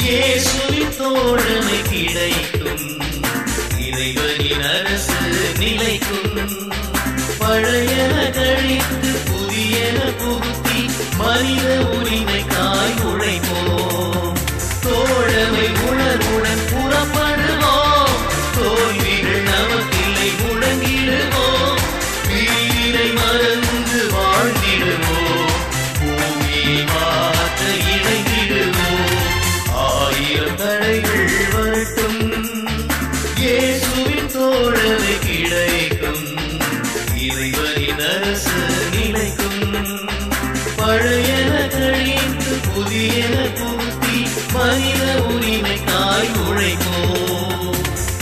இயேசுவின் தோழமை கிடைக்கும் இறைவனின் அரசு நிலைக்கும் பழையன கழித்து புதியன புகுத்தி மனித உரிமைக்காய் உழைப்போம் தோழமை உணர்வுடன் புறப்படுவோம் தோல்விகள் நமக்கில்லை முழங்கிடுவோம் வீரை மறந்து வாழ்ந்திடுவோம் பூமியை மாற்ற இணைந்திடுவோம் ஆயிரம் தடைகள் வரட்டும் இயேசுவின் தோழமை கிடைக்கும் இறைவனின் அரசு நிலைக்கும் பழையன கழித்து புதியன புகுத்தி மனித உரிமைக்காய் உழைப்போம்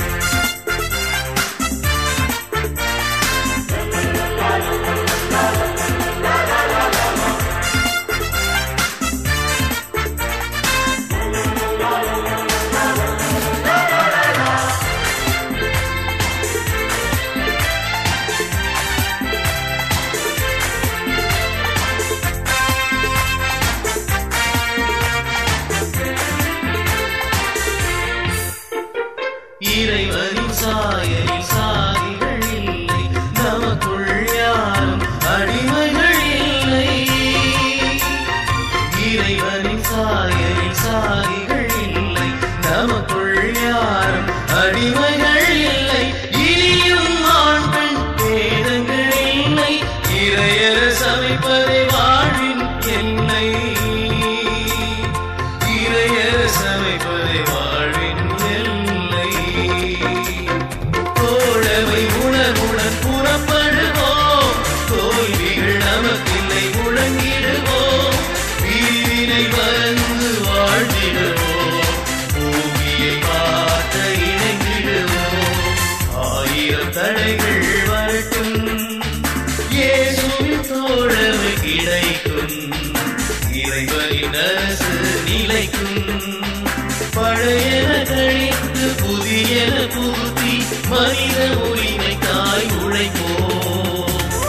இறைவனின் சாயலில் சாதிகள் இல்லை நமக்குள் யாரும் அடிமைகள் இல்லை இறைவனின் சாயலில் சாதிகள் இல்லை நமக்குள் யாரும் அடிமைகள் இல்லை இனியும் ஆண் பெண் பேதங்கள் இல்லை இறையர சமைப்பதை வாழ்வின் எல்லை இறையர சமைப்பதை வாழ்வின் எல்லை தோழமை உணர்வுடன் புறப்படுவோம் தோல்விகள் நமக்கில்லை முழங்கிடுவோம் வீரினை மறந்து வாழ்ந்திடுவோம் பூமியை பார்த்த இணைந்திடுவோம் ஆயிரம் தடைகள் வரட்டும் இயேசுவின் தோழமை கிடைக்கும் இறைவனின் அரசு நிலைக்கும் பழையன கழித்து புதியன புகுத்தி மனித உரிமைக்காய் உழைப்போம்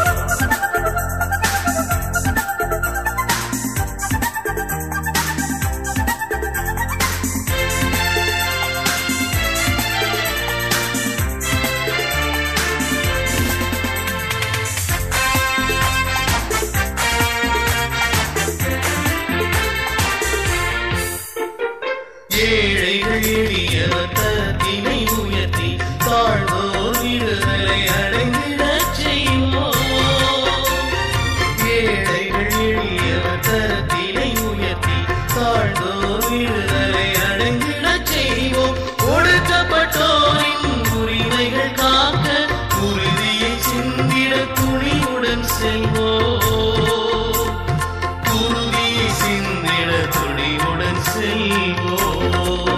ஏழைகள் எளியவர் தரத்தினை உயர்த்தி தாழ்வோர் விடுதலை அடைந்திடச் செய்வோம் ஏழைகள் எளியவர் தரத்தினை உயர்த்தி தாழ்வோர் விடுதலை அடைந்திடச் செய்வோம் ஒடுக்கப்பட்டோரின் உரிமைகள் காக்க உறுதியை சிந்திட துணிவுடன் செல்வோம் குருதியை சிந்திட துணிவுடன் செல்வோம்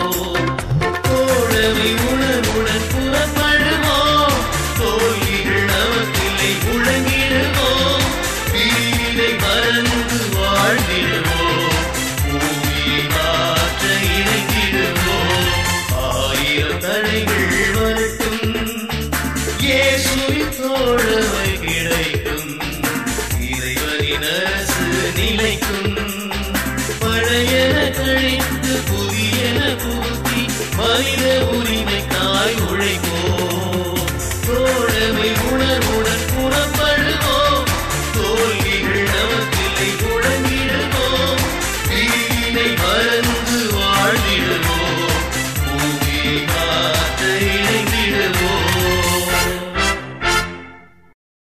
தோழமை உணர்வுடன் புறப்படுவோம் தோல்விகள் நமக்கில்லை முழங்கிடுவோம் வீரை மறந்து வாழ்ந்திடுவோம் பூமியை மாற்ற இணைந்திடுவோம் ஆயிரம் தடைகள் வரட்டும் இயேசுவின் தோழமை கிடைக்கும் இறைவனின் அரசு நிலைக்கும் பழையன கழித்து புதியன பூத்தி மனித